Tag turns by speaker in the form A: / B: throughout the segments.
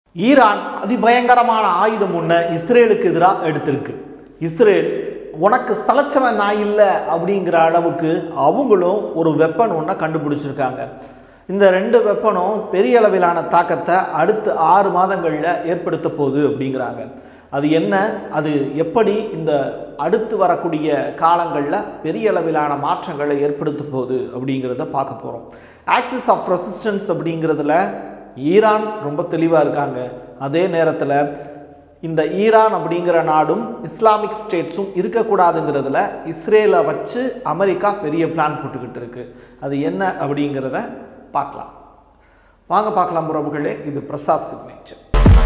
A: Iran அதிபயங்கரமான ஆயுதம் ஒன்று இஸ்ரேலுக்கு எதிராக எடுத்திருக்கு இஸ்ரேல் உனக்கு சலைச்சவன் நான் இல்லை அப்படிங்கிற அளவுக்கு அவங்களும் ஒரு வெப்பன் ஒன்றை கண்டுபிடிச்சிருக்காங்க இந்த ரெண்டு வெப்பனும் பெரிய அளவிலான தாக்கத்தை அடுத்த ஆறு மாதங்களில் ஏற்படுத்த போகுது அப்படிங்கிறாங்க அது என்ன அது எப்படி இந்த அடுத்து வரக்கூடிய காலங்களில் பெரிய அளவிலான மாற்றங்களை ஏற்படுத்த போகுது அப்படிங்கிறத பார்க்க போகிறோம் ஆக்சிஸ் ஆஃப் ரெசிஸ்டன்ஸ் அப்படிங்கிறதுல ஈரான் ரொம்ப தெளிவாக இருக்காங்க அதே நேரத்தில் இந்த ஈரான் அப்படிங்கிற நாடும் இஸ்லாமிக் ஸ்டேட்ஸும் இருக்கக்கூடாதுங்கிறதுல இஸ்ரேலை வச்சு அமெரிக்கா பெரிய பிளான் போட்டுக்கிட்டு இருக்கு அது என்ன அப்படிங்கிறத பார்க்கலாம் வாங்க பார்க்கலாம் உறவுகளே இது பிரசாத் சிக்னேச்சர்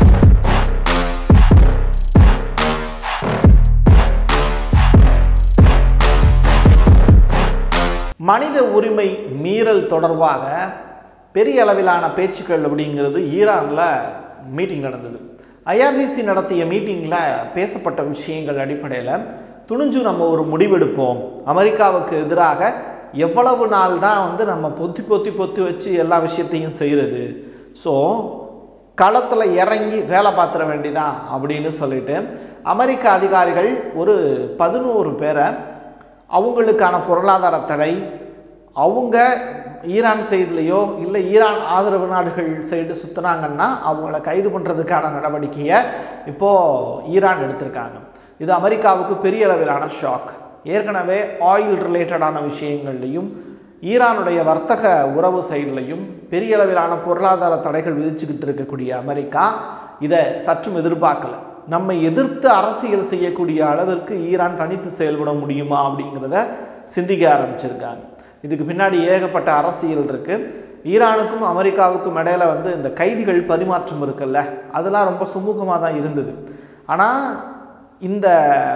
A: மனித உரிமை மீறல் தொடர்பாக பெரிய அளவிலான பேச்சுக்கள் அப்படிங்கிறது ஈரானில் மீட்டிங் நடந்தது ஐஆர்ஜிசி நடத்திய மீட்டிங்கில் பேசப்பட்ட விஷயங்கள் அடிப்படையில் துணிஞ்சு நம்ம ஒரு முடிவெடுப்போம் அமெரிக்காவுக்கு எதிராக எவ்வளவு நாள் தான் வந்து நம்ம பொத்தி பொத்தி பொத்தி வச்சு எல்லா விஷயத்தையும் செய்கிறது ஸோ களத்தில் இறங்கி வேலை பார்த்துட வேண்டிதான் அப்படின்னு சொல்லிட்டு அமெரிக்க அதிகாரிகள் ஒரு பதினோரு பேரை அவங்களுக்கான பொருளாதார தடை அவங்க ஈரான் சைட்லேயோ இல்லை ஈரான் ஆதரவு நாடுகள் சைடு சுற்றுனாங்கன்னா அவங்கள கைது பண்ணுறதுக்கான நடவடிக்கையை இப்போது ஈரான் எடுத்திருக்காங்க இது அமெரிக்காவுக்கு பெரிய அளவிலான ஷாக் ஏற்கனவே ஆயில் ரிலேட்டடான விஷயங்கள்லையும் ஈரானுடைய வர்த்தக உறவு சைட்லையும் பெரிய அளவிலான பொருளாதார தடைகள் விதிச்சுக்கிட்டு இருக்கக்கூடிய அமெரிக்கா இதை சற்றும் எதிர்பார்க்கல நம்மை எதிர்த்து அரசியல் செய்யக்கூடிய அளவிற்கு ஈரான் தனித்து செயல்பட முடியுமா அப்படிங்கிறத சிந்திக்க ஆரம்பிச்சிருக்காங்க இதுக்கு பின்னாடி ஏகப்பட்ட அரசியல் இருக்கு ஈரானுக்கும் அமெரிக்காவுக்கும் இடையில வந்து இந்த கைதிகள் பரிமாற்றம் இருக்குல்ல அதெல்லாம் ரொம்ப சுமூகமாக தான் இருந்தது ஆனால் இந்த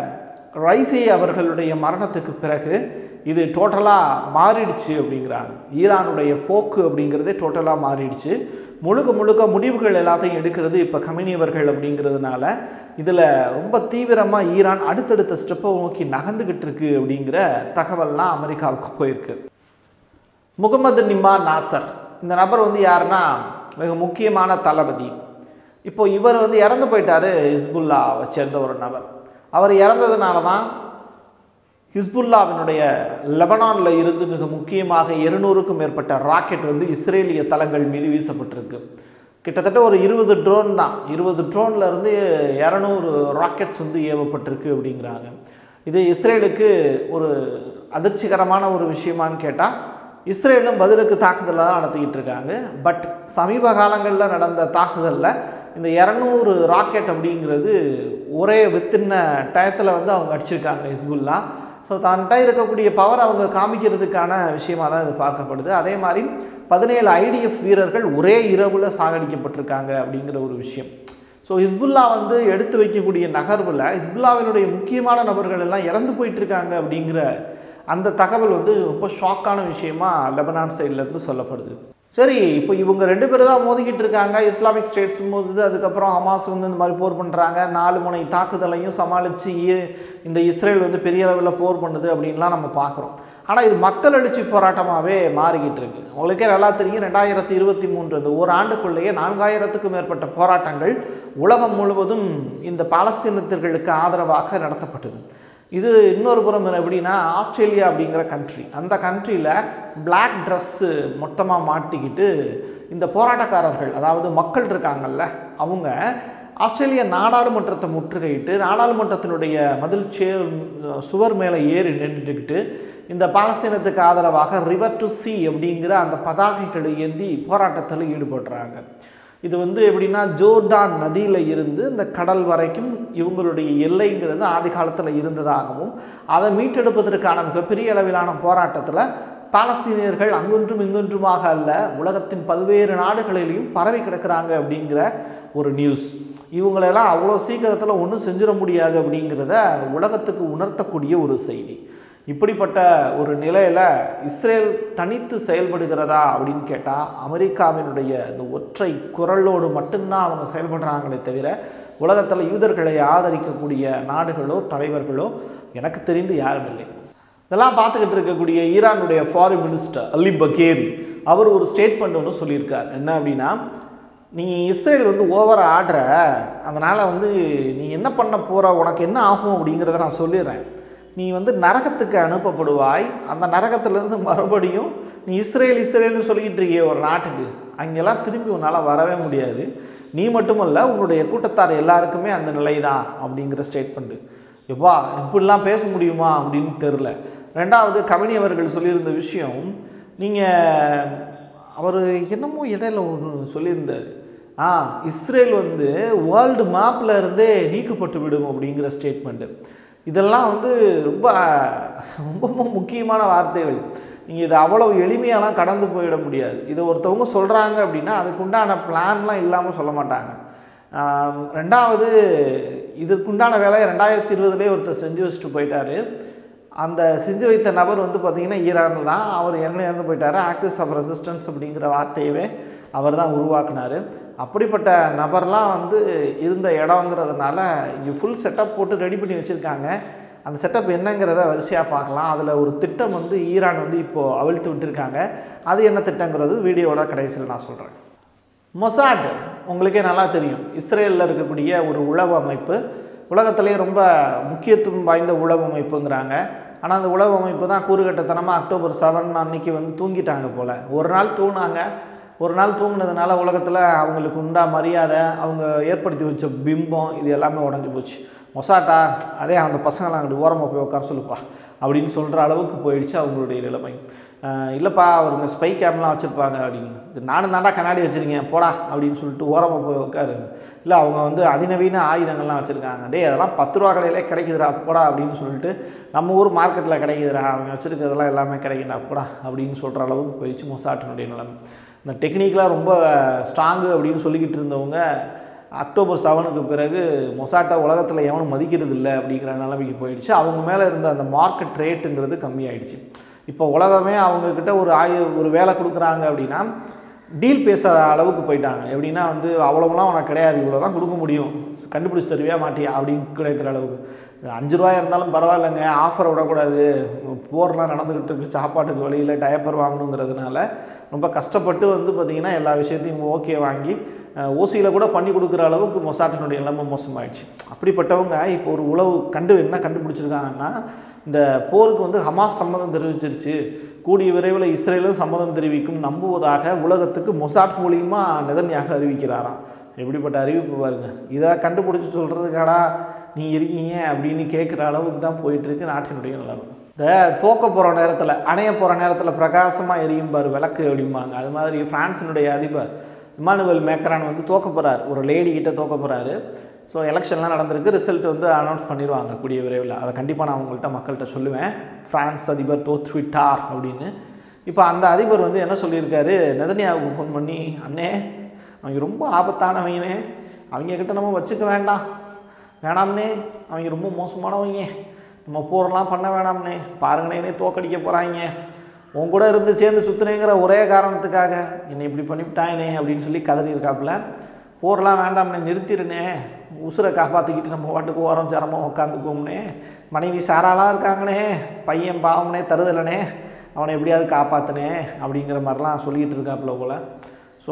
A: ரைசி அவர்களுடைய மரணத்துக்கு பிறகு இது டோட்டலாக மாறிடுச்சு அப்படிங்கிறாங்க ஈரானுடைய போக்கு அப்படிங்கிறதே டோட்டலாக மாறிடுச்சு முழுக்க முழுக்க முடிவுகள் எல்லாத்தையும் எடுக்கிறது இப்போ கமினியவர்கள் அப்படிங்கிறதுனால இதில் ரொம்ப தீவிரமாக ஈரான் அடுத்தடுத்த ஸ்டெப்பை நோக்கி நகர்ந்துக்கிட்டு இருக்கு அப்படிங்கிற தகவல்லாம் அமெரிக்காவுக்கு போயிருக்கு முகமது நிம்மா நாசர் இந்த நபர் வந்து யாருன்னா மிக முக்கியமான தளபதி இப்போ இவர் வந்து இறந்து போயிட்டாரு ஹிஸ்புல்லாவை சேர்ந்த ஒரு நபர் அவர் இறந்ததுனால தான் ஹிஸ்புல்லாவினுடைய லெபனானில் இருந்து மிக முக்கியமாக இருநூறுக்கும் மேற்பட்ட ராக்கெட் வந்து இஸ்ரேலிய தளங்கள் மீது வீசப்பட்டிருக்கு கிட்டத்தட்ட ஒரு இருபது ட்ரோன் தான் இருபது ட்ரோனில் இருந்து இரநூறு ராக்கெட்ஸ் வந்து ஏவப்பட்டிருக்கு அப்படிங்கிறாங்க இது இஸ்ரேலுக்கு ஒரு அதிர்ச்சிகரமான ஒரு விஷயமான்னு கேட்டால் இஸ்ரேலும் பதிலுக்கு தாக்குதலாக நடத்திக்கிட்டு இருக்காங்க பட் சமீப காலங்களில் நடந்த தாக்குதலில் இந்த இரநூறு ராக்கெட் அப்படிங்கிறது ஒரே வித்தின்ன டயத்தில் வந்து அவங்க அடிச்சிருக்காங்க ஹிஸ்புல்லா ஸோ தன்கிட்ட இருக்கக்கூடிய பவர் அவங்க காமிக்கிறதுக்கான விஷயமாக தான் இது பார்க்கப்படுது அதே மாதிரி பதினேழு ஐடிஎஃப் வீரர்கள் ஒரே இரவில் சாகடிக்கப்பட்டிருக்காங்க அப்படிங்கிற ஒரு விஷயம் ஸோ ஹிஸ்புல்லா வந்து எடுத்து வைக்கக்கூடிய நகர்வில் ஹிஸ்புல்லாவினுடைய முக்கியமான நபர்கள் எல்லாம் இறந்து போயிட்டு இருக்காங்க அப்படிங்கிற அந்த தகவல் வந்து ரொம்ப ஷாக்கான விஷயமா லெபனான் சைட்லேருந்து சொல்லப்படுது சரி இப்போ இவங்க ரெண்டு பேரும் தான் மோதிக்கிட்டு இருக்காங்க இஸ்லாமிக் ஸ்டேட்ஸ் மோதுது அதுக்கப்புறம் ஹமாஸ் வந்து இந்த மாதிரி போர் பண்ணுறாங்க நாலு முனை தாக்குதலையும் சமாளித்து இந்த இஸ்ரேல் வந்து பெரிய அளவில் போர் பண்ணுது அப்படின்லாம் நம்ம பார்க்குறோம் ஆனால் இது மக்கள் எழுச்சி போராட்டமாகவே மாறிக்கிட்டு இருக்கு உங்களுக்கே நல்லா தெரியும் ரெண்டாயிரத்தி இருபத்தி மூன்று இந்த ஒரு ஆண்டுக்குள்ளேயே நான்காயிரத்துக்கும் மேற்பட்ட போராட்டங்கள் உலகம் முழுவதும் இந்த பாலஸ்தீனத்திற்கு ஆதரவாக நடத்தப்பட்டது இது இன்னொரு புறம் எப்படின்னா ஆஸ்திரேலியா அப்படிங்கிற கண்ட்ரி அந்த கண்ட்ரியில் பிளாக் ட்ரெஸ்ஸு மொத்தமாக மாட்டிக்கிட்டு இந்த போராட்டக்காரர்கள் அதாவது மக்கள் இருக்காங்கல்ல அவங்க ஆஸ்திரேலிய நாடாளுமன்றத்தை முற்றுகையிட்டு நாடாளுமன்றத்தினுடைய மதில் சே சுவர் மேலே ஏறி நின்றுக்கிட்டு இந்த பாலஸ்தீனத்துக்கு ஆதரவாக ரிவர் டு சி அப்படிங்கிற அந்த பதாகைகளை ஏந்தி போராட்டத்தில் ஈடுபடுறாங்க இது வந்து எப்படின்னா ஜோர்டான் நதியில் இருந்து இந்த கடல் வரைக்கும் இவங்களுடைய எல்லைங்கிறது ஆதி காலத்தில் இருந்ததாகவும் அதை மீட்டெடுப்பதற்கான மிகப்பெரிய அளவிலான போராட்டத்தில் பாலஸ்தீனியர்கள் அங்கொன்றும் இங்கொன்றுமாக அல்ல உலகத்தின் பல்வேறு நாடுகளிலையும் பரவி கிடக்கிறாங்க அப்படிங்கிற ஒரு நியூஸ் இவங்களெல்லாம் அவ்வளோ சீக்கிரத்தில் ஒன்றும் செஞ்சிட முடியாது அப்படிங்கிறத உலகத்துக்கு உணர்த்தக்கூடிய ஒரு செய்தி இப்படிப்பட்ட ஒரு நிலையில் இஸ்ரேல் தனித்து செயல்படுகிறதா அப்படின்னு கேட்டால் அமெரிக்காவினுடைய இந்த ஒற்றை குரலோடு மட்டும்தான் அவங்க செயல்படுறாங்களே தவிர உலகத்தில் யூதர்களை ஆதரிக்கக்கூடிய நாடுகளோ தலைவர்களோ எனக்கு தெரிந்து யாரும் இல்லை இதெல்லாம் பார்த்துக்கிட்டு இருக்கக்கூடிய ஈரானுடைய ஃபாரின் மினிஸ்டர் அலி பகேரி அவர் ஒரு ஸ்டேட்மெண்ட் ஒன்று சொல்லியிருக்கார் என்ன அப்படின்னா நீங்கள் இஸ்ரேல் வந்து ஓவர ஆடுற அதனால் வந்து நீ என்ன பண்ண போகிற உனக்கு என்ன ஆகும் அப்படிங்கிறத நான் சொல்லிடுறேன் நீ வந்து நரகத்துக்கு அனுப்பப்படுவாய் அந்த நரகத்திலேருந்து மறுபடியும் நீ இஸ்ரேல் இஸ்ரேல்னு சொல்லிக்கிட்டு இருக்கிய ஒரு நாட்டுக்கு அங்கெல்லாம் திரும்பி உன்னால் வரவே முடியாது நீ மட்டுமல்ல உன்னுடைய கூட்டத்தார் எல்லாருக்குமே அந்த நிலை தான் அப்படிங்கிற ஸ்டேட்மெண்ட்டு எப்பா இப்படிலாம் பேச முடியுமா அப்படின்னு தெரில ரெண்டாவது கவினி அவர்கள் சொல்லியிருந்த விஷயம் நீங்கள் அவர் என்னமோ இடையில ஒன்று சொல்லியிருந்தார் ஆ இஸ்ரேல் வந்து வேர்ல்டு மேப்பில் இருந்தே நீக்கப்பட்டு விடும் அப்படிங்கிற ஸ்டேட்மெண்ட்டு இதெல்லாம் வந்து ரொம்ப ரொம்ப ரொம்ப முக்கியமான வார்த்தைகள் நீங்கள் இதை அவ்வளவு எளிமையாலாம் கடந்து போயிட முடியாது இதை ஒருத்தவங்க சொல்கிறாங்க அப்படின்னா அதுக்குண்டான பிளான்லாம் இல்லாமல் சொல்ல மாட்டாங்க ஆம், ரெண்டாவது இதுக்குண்டான வேலையை ரெண்டாயிரத்தி இருபதுலேயே ஒருத்தர் செஞ்சு வச்சுட்டு போயிட்டாரு அந்த செஞ்சு வைத்த நபர் வந்து பார்த்திங்கன்னா ஈரானில் தான் அவர் ஏற்கனவே இறந்து போயிட்டார் ஆக்சஸ் ஆஃப் ரெசிஸ்டன்ஸ் அப்படிங்கிற வார்த்தையவே அவர் தான் உருவாக்குனார் அப்படிப்பட்ட நபர்லாம் வந்து இருந்த இடங்கிறதுனால இங்கே ஃபுல் செட்டப் போட்டு ரெடி பண்ணி வச்சுருக்காங்க அந்த செட்டப் என்னங்கிறத வரிசையாக பார்க்கலாம் அதில் ஒரு திட்டம் வந்து ஈரான் வந்து இப்போது அவிழ்த்து விட்டுருக்காங்க அது என்ன திட்டங்கிறது வீடியோவோட கடைசியில் நான் சொல்கிறேன் மொசாட் உங்களுக்கே நல்லா தெரியும் இஸ்ரேலில் இருக்கக்கூடிய ஒரு உளவு அமைப்பு உலகத்திலேயே ரொம்ப முக்கியத்துவம் வாய்ந்த உளவு அமைப்புங்கிறாங்க ஆனால் அந்த உளவு அமைப்பு தான் கூறுகட்டத்தனமாக அக்டோபர் செவன் அன்னைக்கு வந்து தூங்கிட்டாங்க போல் ஒரு நாள் தூங்கினாங்க ஒரு நாள் தூங்கினதுனால உலகத்தில் அவங்களுக்கு உண்டா மரியாதை அவங்க ஏற்படுத்தி வச்ச பிம்பம் இது எல்லாமே உடஞ்சி போச்சு மொசாட்டா அதே அந்த பசங்களாம் அங்கிட்டு ஓரமாக போய் உட்கார சொல்லுப்பா அப்படின்னு சொல்கிற அளவுக்கு போயிடுச்சு அவங்களுடைய நிலைமை ஆஹ் இல்லைப்பா அவருங்க ஸ்பை கேம்லாம் வச்சுருப்பாங்க அப்படின்னு இது நானும் தாண்டா கண்ணாடி வச்சுருக்கேன் போடா அப்படின்னு சொல்லிட்டு ஓரமாக போய் உட்காரு இல்லை அவங்க வந்து அதிநவீன ஆயுதங்கள்லாம் வச்சுருக்காங்க டேய் அதெல்லாம் பத்து ரூபா கடையிலே கிடைக்குதுடா போடா அப்படின்னு சொல்லிட்டு நம்ம ஊர் மார்க்கெட்டில் கிடைக்குதுடா அவங்க வச்சுருக்கிறதெல்லாம் எல்லாமே கிடைக்குதுடா போடா அப்படின்னு சொல்கிற அளவுக்கு போயிடுச்சு மொசாட்டினுடைய நிலைமை இந்த டெக்னிக்கலாக ரொம்ப ஸ்ட்ராங்கு அப்படின்னு சொல்லிக்கிட்டு இருந்தவங்க அக்டோபர் செவனுக்கு பிறகு மொசாட்டை உலகத்தில் எவனும் மதிக்கிறது இல்லை அப்படிங்கிற நிலைமைக்கு போயிடுச்சு அவங்க மேலே இருந்த அந்த மார்க்கெட் ரேட்டுங்கிறது கம்மியாயிடுச்சு இப்போ உலகமே அவங்கக்கிட்ட ஒரு ஆயு ஒரு வேலை கொடுக்குறாங்க அப்படின்னா டீல் பேசுகிற அளவுக்கு போயிட்டாங்க எப்படின்னா வந்து அவ்வளோலாம் உனக்கு கிடையாது இவ்வளோ தான் கொடுக்க முடியும் கண்டுபிடிச்சி தருவியா மாட்டியா அப்படின்னு கிடைக்கிற அளவுக்கு அஞ்சு ரூபாய் இருந்தாலும் பரவாயில்லைங்க ஆஃபரை விடக்கூடாது போர்லாம் நடந்துக்கிட்டு இருக்கு சாப்பாட்டுக்கு வழியில் டயப்பர் வாங்கணுங்கிறதுனால ரொம்ப கஷ்டப்பட்டு வந்து பார்த்திங்கன்னா எல்லா விஷயத்தையும் ஓகே வாங்கி ஓசியில் கூட பண்ணி கொடுக்குற அளவுக்கு மொசாட்டினுடைய நிலைமை மோசமாயிடுச்சு அப்படிப்பட்டவங்க இப்போ ஒரு உளவு கண்டு என்ன கண்டுபிடிச்சிருக்காங்கன்னா இந்த போருக்கு வந்து ஹமாஸ் சம்மதம் தெரிவிச்சிருச்சு கூடிய விரைவில் இஸ்ரேலும் சம்மதம் தெரிவிக்கும் நம்புவதாக உலகத்துக்கு மொசாட் மூலியமா நெதன்யாக அறிவிக்கிறாராம் எப்படிப்பட்ட அறிவிப்பு பாருங்க இதை கண்டுபிடிச்சி சொல்கிறதுக்காடா நீ இருக்கீங்க அப்படின்னு கேட்குற அளவுக்கு தான் போயிட்டுருக்கு நாட்டினுடைய நிலைமை இந்த தோக்க போகிற நேரத்தில் அணைய போகிற நேரத்தில் பிரகாசமாக எரியும் பாரு விளக்கு அப்படிம்பாங்க அது மாதிரி பிரான்சினுடைய அதிபர் இமானுவல் மேக்ரான் வந்து தோக்க போகிறார் ஒரு லேடி கிட்ட தோக்க போகிறாரு ஸோ எலெக்ஷன்லாம் நடந்திருக்கு ரிசல்ட் வந்து அனௌன்ஸ் பண்ணிடுவாங்க கூடிய விரைவில் அதை கண்டிப்பாக நான் உங்கள்கிட்ட மக்கள்கிட்ட சொல்லுவேன் ஃப்ரான்ஸ் அதிபர் தோத்விட்டார் அப்படின்னு இப்போ அந்த அதிபர் வந்து என்ன சொல்லியிருக்காரு நெதன்யாவுக்கு ஃபோன் பண்ணி அண்ணே அவங்க ரொம்ப ஆபத்தானவங்கனே அவங்க கிட்ட நம்ம வச்சுக்க வேண்டாம் வேணாம்னே அவங்க ரொம்ப மோசமானவங்க நம்ம போரெல்லாம் பண்ண வேணாம்னே பாருங்கண்ணே தோக்கடிக்க போகிறாங்க உன் கூட இருந்து சேர்ந்து சுற்றுனேங்கிற ஒரே காரணத்துக்காக என்னை இப்படி பண்ணிவிட்டாயனே அப்படின்னு சொல்லி கதறி இருக்காப்புல போர்லாம் வேண்டாம்னே நிறுத்திடுனே உசுரை காப்பாற்றிக்கிட்டு நம்ம பாட்டுக்கு ஓரம் சரமாக உட்காந்துக்குவோம்னே மனைவி சாராலாம் இருக்காங்கண்ணே பையன் பாவம்னே தருதலனே அவனை எப்படியாவது காப்பாற்றினே அப்படிங்கிற மாதிரிலாம் சொல்லிக்கிட்டு இருக்காப்புல போல் ஸோ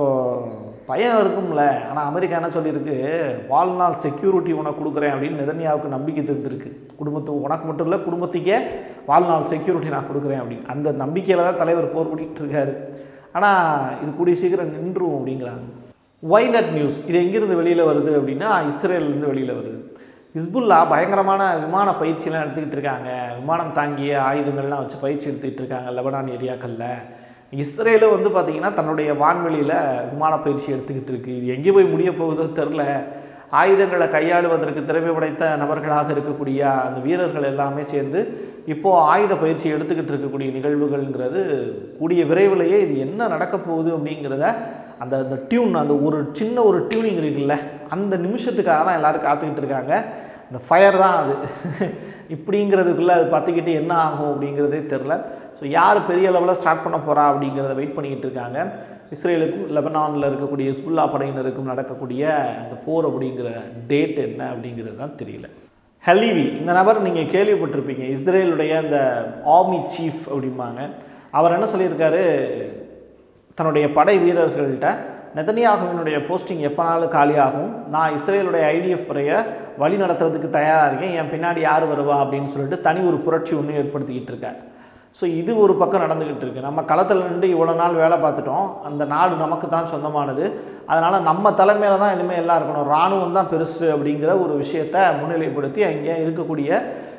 A: பயம் இருக்கும்ல ஆனால் அமெரிக்கா என்ன சொல்லியிருக்கு வாழ்நாள் செக்யூரிட்டி உனக்கு கொடுக்குறேன் அப்படின்னு நெதன்யாவுக்கு நம்பிக்கை தந்துருக்கு குடும்பத்து உனக்கு மட்டும் இல்லை குடும்பத்துக்கே வாழ்நாள் செக்யூரிட்டி நான் கொடுக்குறேன் அப்படின்னு அந்த நம்பிக்கையில் தான் தலைவர் போர் பண்ணிட்டு இருக்காரு ஆனால் இது கூடிய சீக்கிரம் நின்றும் அப்படிங்கிறாங்க ஒய்நட் நியூஸ் இது எங்கேருந்து வெளியில் வருது அப்படின்னா இஸ்ரேல்லேருந்து வெளியில் வருது ஹிஸ்புல்லா பயங்கரமான விமான பயிற்சியெல்லாம் எடுத்துக்கிட்டு இருக்காங்க விமானம் தாங்கிய ஆயுதங்கள்லாம் வச்சு பயிற்சி எடுத்துக்கிட்டு இருக்காங்க லெபனான் ஏரியாக்களில் இஸ்ரேலும் வந்து பார்த்திங்கன்னா தன்னுடைய வான்வெளியில் விமான பயிற்சி எடுத்துக்கிட்டு இருக்கு இது எங்கே போய் முடிய போகுதோ தெரில ஆயுதங்களை கையாளுவதற்கு திறமை படைத்த நபர்களாக இருக்கக்கூடிய அந்த வீரர்கள் எல்லாமே சேர்ந்து இப்போது ஆயுத பயிற்சி எடுத்துக்கிட்டு இருக்கக்கூடிய நிகழ்வுகள்ங்கிறது கூடிய விரைவிலேயே இது என்ன நடக்க போகுது அப்படிங்கிறத அந்த அந்த டியூன் அந்த ஒரு சின்ன ஒரு டியூனிங் இருக்குல்ல அந்த நிமிஷத்துக்காக தான் எல்லோரும் காத்துக்கிட்டு இருக்காங்க அந்த ஃபயர் தான் அது இப்படிங்கிறதுக்குள்ளே அது பற்றிக்கிட்டு என்ன ஆகும் அப்படிங்கிறதே தெரில ஸோ யார் பெரிய லெவலில் ஸ்டார்ட் பண்ண போகிறா அப்படிங்கிறத வெயிட் பண்ணிக்கிட்டு இருக்காங்க இஸ்ரேலுக்கும் லெபனானில் இருக்கக்கூடிய ஹிஸ்புல்லா படையினருக்கும் நடக்கக்கூடிய அந்த போர் அப்படிங்கிற டேட் என்ன அப்படிங்கிறது தான் தெரியல ஹலீவி இந்த நபர் நீங்கள் கேள்விப்பட்டிருப்பீங்க இஸ்ரேலுடைய அந்த ஆர்மி சீஃப் அப்படிம்பாங்க அவர் என்ன சொல்லியிருக்காரு தன்னுடைய படை வீரர்கள்ட்ட நெதனியாகுவினுடைய போஸ்டிங் எப்போனாலும் காலியாகும் நான் இஸ்ரேலுடைய ஐடிஎஃப் முறையை வழி நடத்துறதுக்கு தயாராக இருக்கேன் என் பின்னாடி யார் வருவா அப்படின்னு சொல்லிட்டு தனி ஒரு புரட்சி ஒன்று ஏற்படுத்திக்கிட்டு இருக்கார் ஸோ இது ஒரு பக்கம் நடந்துக்கிட்டு இருக்கு நம்ம களத்தில் நின்று இவ்வளோ நாள் வேலை பார்த்துட்டோம் அந்த நாடு நமக்கு தான் சொந்தமானது அதனால் நம்ம தலைமையில் தான் இனிமேல் எல்லாம் இருக்கணும் இராணுவம் தான் பெருசு அப்படிங்கிற ஒரு விஷயத்தை முன்னிலைப்படுத்தி அங்கே இருக்கக்கூடிய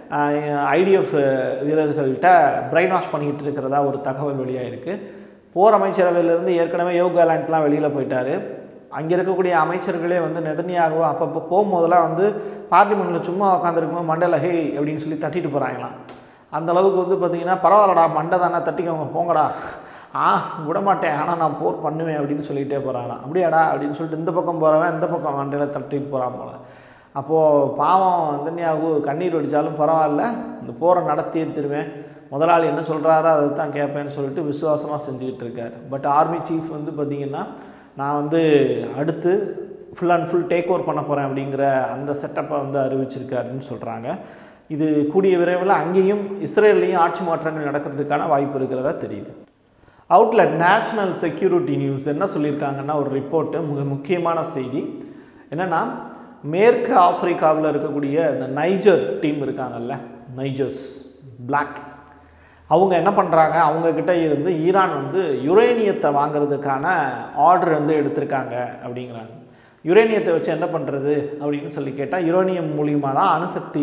A: ஐடிஎஃப் வீரர்கள்ட்ட பிரெயின் வாஷ் பண்ணிக்கிட்டு இருக்கிறதா ஒரு தகவல் வெளியாயிருக்கு போர் அமைச்சரவையிலேருந்து ஏற்கனவே யோக் கேலாண்ட்லாம் வெளியில் போயிட்டாரு அங்கே இருக்கக்கூடிய அமைச்சர்களே வந்து நெதனியாகவோ அப்பப்போ போகும்போதெல்லாம் வந்து பார்லிமெண்ட்டில் சும்மா உட்காந்துருக்கும்போது மண்டல ஹே அப்படின்னு சொல்லி தட்டிட்டு போகிறாங்களாம் அந்த அளவுக்கு வந்து பார்த்தீங்கன்னா பரவாயில்லடா மண்டை தானே தட்டிக்கவங்க போங்கடா ஆ விட மாட்டேன் ஆனால் நான் போர் பண்ணுவேன் அப்படின்னு சொல்லிகிட்டே போகிறாங்களாம் அப்படியாடா அப்படின்னு சொல்லிட்டு இந்த பக்கம் போகிறவன் இந்த பக்கம் மண்டையில் தட்டிட்டு போகிறான் போல அப்போது பாவம் நெதன்யாகு கண்ணீர் வடித்தாலும் பரவாயில்ல இந்த போரை நடத்தி தருவேன் முதலாளி என்ன சொல்கிறாரோ அதை தான் கேட்பேன்னு சொல்லிட்டு விசுவாசமாக செஞ்சுக்கிட்டு இருக்கார் பட் ஆர்மி சீஃப் வந்து பார்த்திங்கன்னா நான் வந்து அடுத்து full and full take over பண்ண போகிறேன் அப்படிங்கிற அந்த செட்டப்பை வந்து அறிவிச்சிருக்காருன்னு சொல்கிறாங்க இது கூடிய விரைவில் அங்கேயும் இஸ்ரேல்லையும் ஆட்சி மாற்றங்கள் நடக்கிறதுக்கான வாய்ப்பு இருக்கிறதா தெரியுது அவுட்லெட் நேஷ்னல் செக்யூரிட்டி நியூஸ் என்ன சொல்லியிருக்காங்கன்னா ஒரு ரிப்போர்ட்டு மிக முக்கியமான செய்தி என்னென்னா மேற்கு ஆப்பிரிக்காவில் இருக்கக்கூடிய இந்த நைஜர் டீம் இருக்காங்கல்ல நைஜர்ஸ் பிளாக் அவங்க என்ன பண்ணுறாங்க அவங்கக்கிட்ட இருந்து ஈரான் வந்து யுரேனியத்தை வாங்குறதுக்கான ஆர்டர் வந்து எடுத்திருக்காங்க அப்படிங்கிறாங்க யுரேனியத்தை வச்சு என்ன பண்ணுறது அப்படின்னு சொல்லி கேட்டால் யுரேனியம் மூலியமாக தான் அணுசக்தி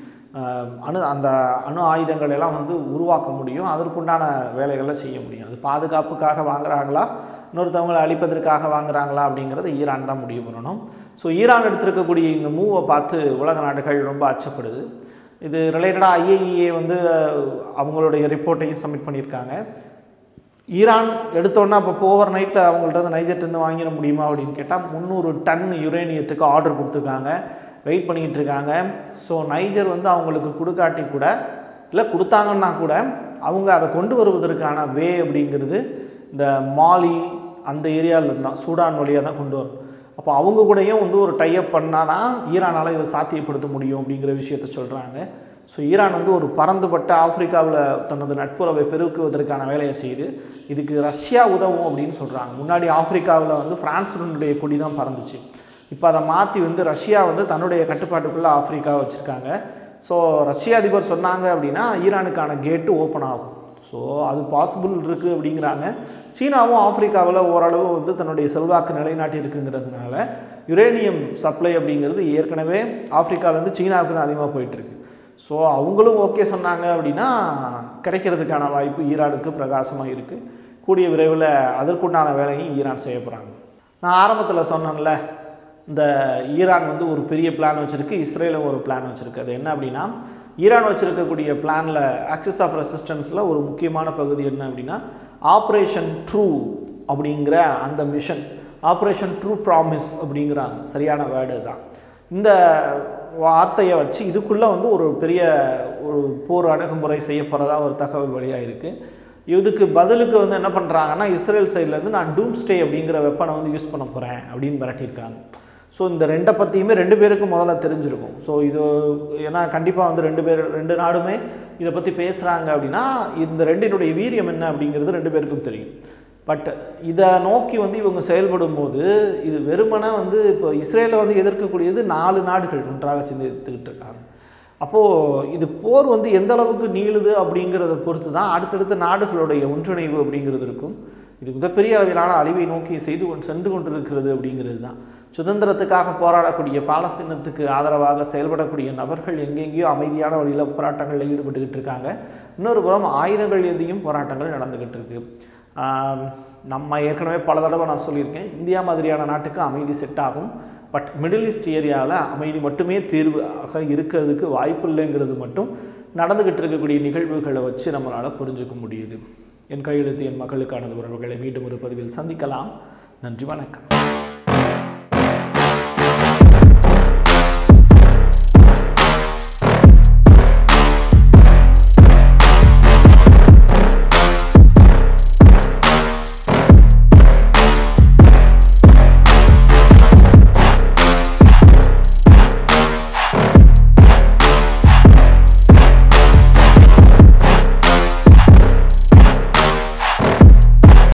A: அணு அந்த அணு ஆயுதங்கள் எல்லாம் வந்து உருவாக்க முடியும் அதற்குண்டான வேலைகளை செய்ய முடியும் அது பாதுகாப்புக்காக வாங்குறாங்களா இன்னொருத்தவங்களை அழிப்பதற்காக வாங்குறாங்களா அப்படிங்கிறது ஈரான் தான் முடிவு பண்ணணும் ஸோ ஈரான் எடுத்திருக்கக்கூடிய இந்த மூவை பார்த்து உலக நாடுகள் ரொம்ப அச்சப்படுது இது ரிலேட்டடாக ஐஏஇஏ வந்து அவங்களுடைய ரிப்போர்ட்டையும் சப்மிட் பண்ணியிருக்காங்க ஈரான் எடுத்தோன்னா அப்போ ஓவர் நைட்டில் அவங்கள்ட்ட வந்து நைஜர்லேருந்து வாங்கிட முடியுமா அப்படின்னு கேட்டால் முந்நூறு டன் யுரேனியத்துக்கு ஆர்டர் கொடுத்துருக்காங்க வெயிட் பண்ணிக்கிட்டு இருக்காங்க ஸோ நைஜர் வந்து அவங்களுக்கு கொடுக்காட்டி கூட இல்லை கொடுத்தாங்கன்னா கூட அவங்க அதை கொண்டு வருவதற்கான வே அப்படிங்கிறது இந்த மாலி அந்த ஏரியாவில் தான் சூடான் வழியாக தான் கொண்டு வரும் அப்போ அவங்க கூடயும் வந்து ஒரு டைப் பண்ணால் தான் ஈரானால் இதை சாத்தியப்படுத்த முடியும் அப்படிங்கிற விஷயத்த சொல்கிறாங்க ஸோ ஈரான் வந்து ஒரு பறந்துபட்ட ஆப்பிரிக்காவில் தனது நட்புறவை பெருக்குவதற்கான வேலையை செய்யுது இதுக்கு ரஷ்யா உதவும் அப்படின்னு சொல்கிறாங்க முன்னாடி ஆப்பிரிக்காவில் வந்து பிரான்ஸினுடைய கொடி தான் பறந்துச்சு இப்போ அதை மாற்றி வந்து ரஷ்யா வந்து தன்னுடைய கட்டுப்பாட்டுக்குள்ளே ஆப்பிரிக்கா வச்சுருக்காங்க ஸோ ரஷ்ய அதிபர் சொன்னாங்க அப்படின்னா ஈரானுக்கான கேட்டு ஓப்பன் ஆகும் ஸோ அது பாசிபிள் இருக்குது அப்படிங்கிறாங்க சீனாவும் ஆப்பிரிக்காவில் ஓரளவு வந்து தன்னுடைய செல்வாக்கு நிலைநாட்டி இருக்குங்கிறதுனால யுரேனியம் சப்ளை அப்படிங்கிறது ஏற்கனவே ஆப்பிரிக்காவிலேருந்து சீனாவுக்கு தான் அதிகமாக போயிட்டுருக்கு ஸோ அவங்களும் ஓகே சொன்னாங்க அப்படின்னா கிடைக்கிறதுக்கான வாய்ப்பு ஈரானுக்கு பிரகாசமாக இருக்குது கூடிய விரைவில் அதற்குண்டான வேலையும் ஈரான் செய்ய போகிறாங்க நான் ஆரம்பத்தில் சொன்னேன்ல இந்த ஈரான் வந்து ஒரு பெரிய பிளான் வச்சுருக்கு இஸ்ரேலும் ஒரு பிளான் வச்சுருக்கு அது என்ன அப்படின்னா ஈரான் வச்சுருக்கக்கூடிய பிளானில் ஆக்சிஸ் ஆஃப் ரெசிஸ்டன்ஸில் ஒரு முக்கியமான பகுதி என்ன அப்படின்னா ஆப்ரேஷன் ட்ரூ அப்படிங்கிற அந்த மிஷன் ஆப்ரேஷன் ட்ரூ ப்ராமிஸ் அப்படிங்கிறாங்க சரியான வேர்டு தான் இந்த வார்த்தையை வச்சு இதுக்குள்ளே வந்து ஒரு பெரிய ஒரு போர் அணுகுமுறை செய்யப்படுறதா ஒரு தகவல் வழியாக இருக்குது இதுக்கு பதிலுக்கு வந்து என்ன பண்ணுறாங்கன்னா இஸ்ரேல் சைட்லேருந்து நான் டூம் ஸ்டே அப்படிங்கிற வெப்பனை வந்து யூஸ் பண்ண போகிறேன் அப்படின்னு மிரட்டியிருக்காங்க ஸோ இந்த ரெண்டை பற்றியுமே ரெண்டு பேருக்கும் முதல்ல தெரிஞ்சிருக்கும் ஸோ இது ஏன்னா கண்டிப்பாக வந்து ரெண்டு பேர் ரெண்டு நாடுமே இதை பற்றி பேசுகிறாங்க அப்படின்னா இந்த ரெண்டினுடைய வீரியம் என்ன அப்படிங்கிறது ரெண்டு பேருக்கும் தெரியும் பட் இதை நோக்கி வந்து இவங்க செயல்படும் போது இது வெறுமனே வந்து இப்போ இஸ்ரேலை வந்து எதிர்க்கக்கூடியது நாலு நாடுகள் ஒன்றாக சேர்ந்து எடுத்துக்கிட்டு இருக்காங்க அப்போது இது போர் வந்து எந்த அளவுக்கு நீளுது அப்படிங்கிறத பொறுத்து தான் அடுத்தடுத்த நாடுகளுடைய ஒன்றிணைவு அப்படிங்கிறது இருக்கும் இது மிகப்பெரிய அளவிலான அழிவை நோக்கி செய்து கொண்டு சென்று கொண்டிருக்கிறது அப்படிங்கிறது தான் சுதந்திரத்துக்காக போராடக்கூடிய பாலஸ்தீனத்துக்கு ஆதரவாக செயல்படக்கூடிய நபர்கள் எங்கெங்கேயோ அமைதியான வழியில் போராட்டங்களில் ஈடுபட்டுக்கிட்டு இருக்காங்க இன்னொரு புறம் ஆயுதங்கள் எதையும் போராட்டங்கள் நடந்துக்கிட்டு இருக்கு நம்ம ஏற்கனவே பல தடவை நான் சொல்லியிருக்கேன் இந்தியா மாதிரியான நாட்டுக்கு அமைதி செட் ஆகும் பட் மிடில் ஈஸ்ட் ஏரியாவில் அமைதி மட்டுமே தீர்வாக இருக்கிறதுக்கு வாய்ப்பு இல்லைங்கிறது மட்டும் நடந்துக்கிட்டு இருக்கக்கூடிய நிகழ்வுகளை வச்சு நம்மளால் புரிஞ்சுக்க முடியுது என் கையெழுத்து என் மக்களுக்கானது உறவுகளை மீண்டும் ஒரு பதிவில் சந்திக்கலாம் நன்றி வணக்கம்